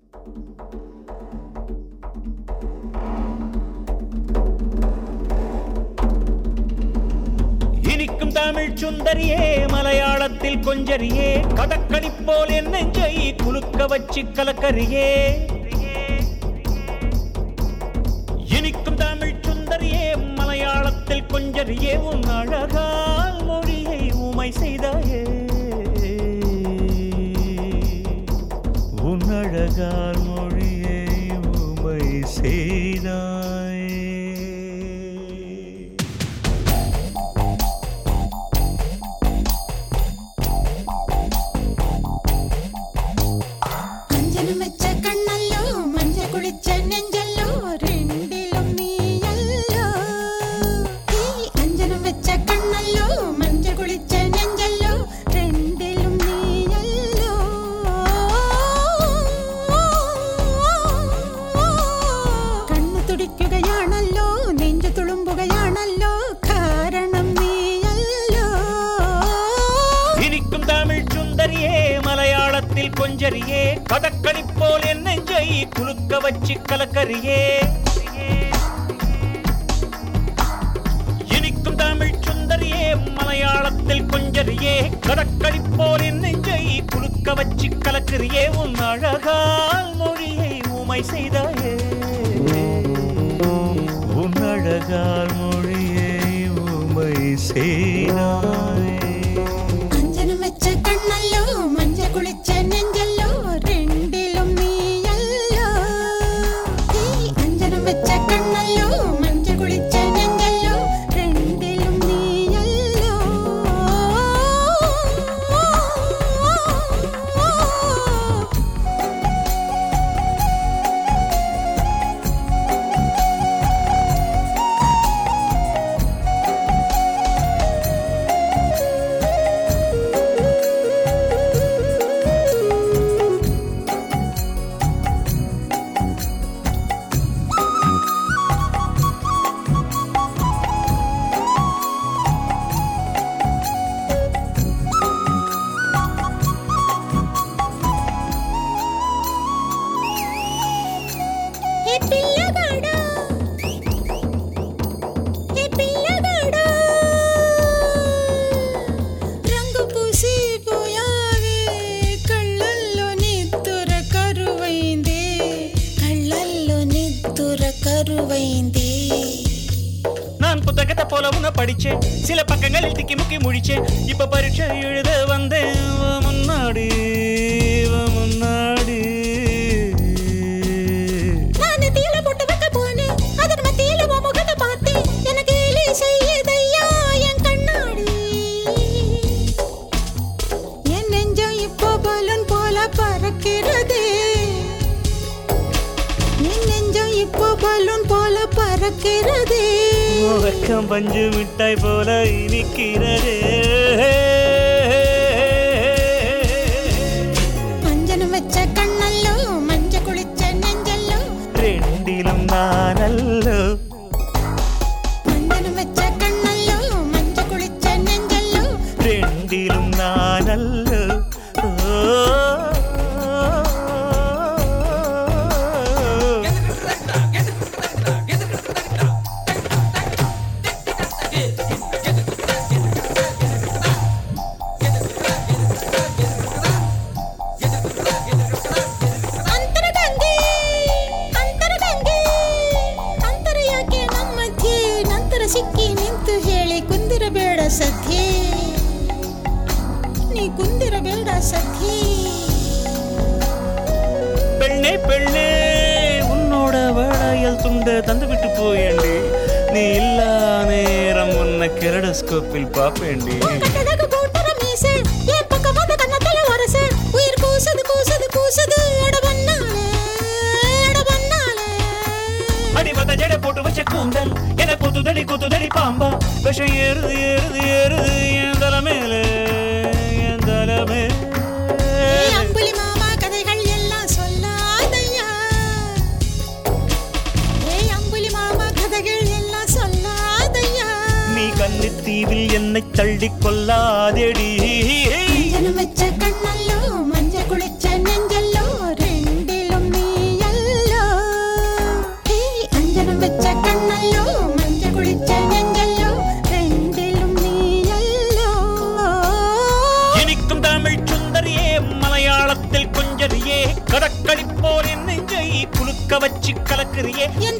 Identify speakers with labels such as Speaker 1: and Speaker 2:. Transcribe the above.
Speaker 1: இனிக்கும் தமிழ் சுந்தரியே மலையாளத்தில் கொஞ்சரியே கதக்கணி போல் என் நெஞ்சை குலுக்க வச்சு கலக்கரியே இனிக்கும் தமிழ் சுந்தரியே மலையாளத்தில் கொஞ்சரியே உன் அழகால் மொழியை உமை செய்தாயே உன் அழகால் மொழியை உமை செய்தாயே
Speaker 2: അഞ്ജനം വെച്ച കണ്ണല്ലോ മഞ്ഞ കുളിച്ച നെഞ്ചല്ലോ രണ്ടിലും നീയല്ലോ ഈ അഞ്ജനം വെച്ച കണ്ണല്ലോ മഞ്ഞ കുളിച്ച നെഞ്ചല്ലോ രണ്ടിലും നീയല്ലോ കണ്ണു തുടിക്കുകയാണല്ലോ നെഞ്ചു തുളുമ്പുകയാണല്ലോ കാരണം നീയല്ലോ
Speaker 1: இனிக்கும் தமிழ் சுந்தரியே மலையாளத்தில் கொஞ்சரியே கதக்கணி போல் என் நெஞ்சை குலுக்க வச்சு கலக்கரியே இனிக்கும் தமிழ் சுந்தரியே மலையாளத்தில் கொஞ்சரியே கடற்கடி போல் என் நெஞ்சை குலுக்க வச்சு கலக்கரியே உன் அழகால் மொழியை உமை செய்தாயே உன் அழகால் மொழியை உமை செய்தாயே
Speaker 2: അഞ്ജനം വെച്ച കണ്ണല്ലോ മഞ്ഞ കുളിച്ച നെഞ്ചല്ലോ രണ്ടിലും നീയല്ലോ ഈ അഞ്ജനം വെച്ച കണ്ണല്ലോ മഞ്ഞ കുളിച്ച നെഞ്ചല്ലോ രണ്ടിലും നീയല്ലോ ఏ పిల్లగాడా ఏ పిల్లగాడా రంగు పూసి పోయావే కళ్ళల్లో నిద్దుర కరువైందే కళ్ళల్లో నిద్దుర కరువైందే
Speaker 1: நான் புத்தகத்தை போல உன்னை படிச்சேன் சில பக்கங்களில் திக்கி முக்கி முழிச்சேன் இப்ப பரீட்சை எழுத வந்தேன் வா முன்னாடி வா முன்னாடி
Speaker 2: நான் நெத்தியில போட்டு வைக்க போனேன் அதன் மத்தியில உன் முகத்தை பார்த்தேன் எனக்கு எலி செய்யுதையா என் கண்ணாடி என் நெஞ்சம் இப்போ பலூன் போல பறக்கிறது என் நெஞ்சம் இப்போ பலூன் போல பறக்கிறது
Speaker 1: வெக்கம் பஞ்சு மிட்டாய் போல இனிக்கிறதே
Speaker 2: அஞ்சனம் வச்ச கண்ணல்லோ மஞ்ச குளிச்ச நெஞ்சல்லோ
Speaker 1: ரெண்டிலும் நானல்லோ
Speaker 2: அஞ்சனம் வச்ச கண்ணல்லோ மஞ்ச குளிச்ச நெஞ்சல்லோ
Speaker 1: ரெண்டிலும் நானல்லோ
Speaker 2: ಅಂತರಗಂಗೆ ಅಂತರಗಂಗೆ ಅಂತರ ಯಾಕೆ ನಮ್ಮ ಮಧ್ಯೆ ನಂತರ ಸಿಕ್ಕಿ ನಿಂತು ಹೇಳಿ ಕುಂದಿರಬೇಡ ಸದ್ಯೆ ನೀ ಕುಂದಿರಬೇಡ ಸದ್ಯೆ
Speaker 1: பெண்ணே பெண்ணே உன்னோட வேளையல் துண்ட தந்து விட்டு போயேண்டி நீ இல்லா நேரம் உன்னை கிரடஸ்கோப்பில் பாப்பேண்டி
Speaker 2: கட்டழகு கூட்டுற மீசை என் பக்கம் வந்து கன்னத்துல வரசு உயிர் கூசுது கூசுது கூசுது அட பண்ணாலே அட பண்ணாலே
Speaker 1: அடிவத ஜடை போட்டு வச்ச கூந்தல் என குத்துதடி குத்துதடி பாம்பா விஷம் ஏறுது ஏறுது ஏறுது என் தலை மேலே என் தலை மேலே
Speaker 2: ஏய் அம்புலி மாமா கதைகள் எல்லாம் சொல்லாதையா ஏய் அம்புலி மாமா கதைகள் எல்லாம் சொல்லாதையா
Speaker 1: நீ கன்னித்தீவில் என்னை தள்ளி கொல்லாதேடி
Speaker 2: அஞ்சனம் வச்ச கண்ணல்லோ மஞ்ச குளிச்ச நெஞ்சல்லோ ரெண்டிலும் நீ
Speaker 1: மயக்கிறியே
Speaker 2: என்